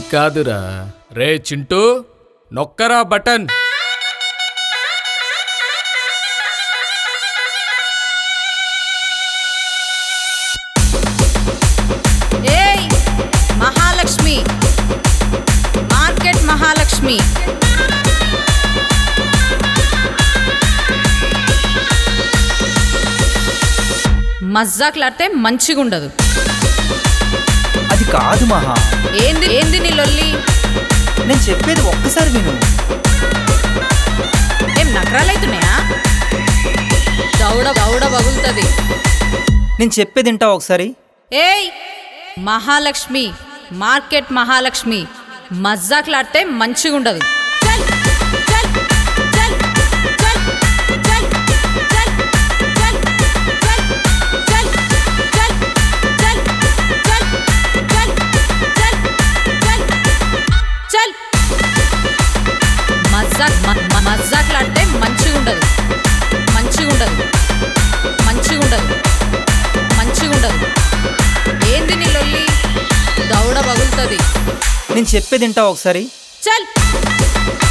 కాదురా రే చింటూ నొక్కరా బటన్ ఏయ్ మహాలక్ష్మి మార్కెట్ మహాలక్ష్మి మజ్జాకులాడితే మంచిగా ఉండదు అది కాదు మహా ఏంది ఏంది నీ లొల్లి నేను చెప్పేది ఒక్కసారి విను ఏం నకరాలైతున్నాయా దౌడ దౌడ పగులుతుంది నేను చెప్పేది వింటావా ఒకసారి ఏయ్ మహాలక్ష్మి మార్కెట్ మహాలక్ష్మి మజ్జాకులాడితే మంచిగా ఉండదు చల్, చల్, చల్, చల్, చల్, చల్, చల్, చల్, చల్, చల్, చల్, చల్, చల్, చల్, చల్, చల్. మజ్జాక్ మ- మ- మజ్జాకులాడితే మంచిగా ఉండదు మంచిగా ఉండదు మంచిగా ఉండదు మంచిగా ఉండదు ఏంది నీ లొల్లి దౌడ పగులుతుంది నేను చెప్పేది వింటావా ఒకసారి చల్